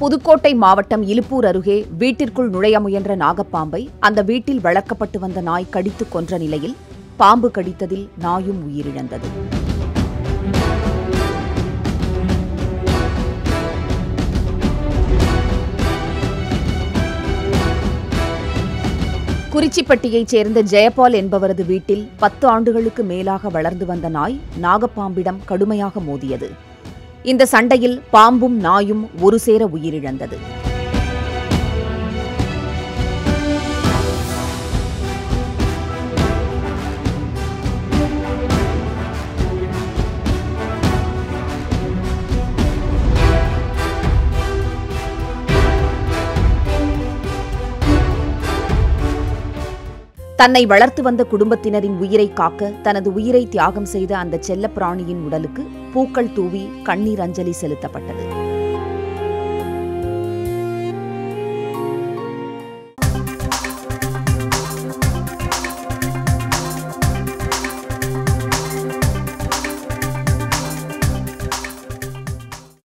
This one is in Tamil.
புதுக்கோட்டை மாவட்டம் இலுப்பூர் அருகே வீட்டிற்குள் நுழைய முயன்ற நாகப்பாம்பை அந்த வீட்டில் வளர்க்கப்பட்டு வந்த நாய் கடித்துக் கொன்ற நிலையில் பாம்பு கடித்ததில் நாயும் உயிரிழந்தது குறிச்சிப்பட்டியைச் சேர்ந்த ஜெயபால் என்பவரது வீட்டில் பத்து ஆண்டுகளுக்கு மேலாக வளர்ந்து வந்த நாய் நாகப்பாம்பிடம் கடுமையாக மோதியது இந்த சண்டையில் பாம்பும் நாயும் ஒரு சேர உயிரிழந்தது தன்னை வளர்த்து வந்த குடும்பத்தினரின் உயிரை காக்க தனது உயிரை தியாகம் செய்த அந்த செல்லப்பிராணியின் உடலுக்கு பூக்கள் தூவி கண்ணீர் அஞ்சலி செலுத்தப்பட்டது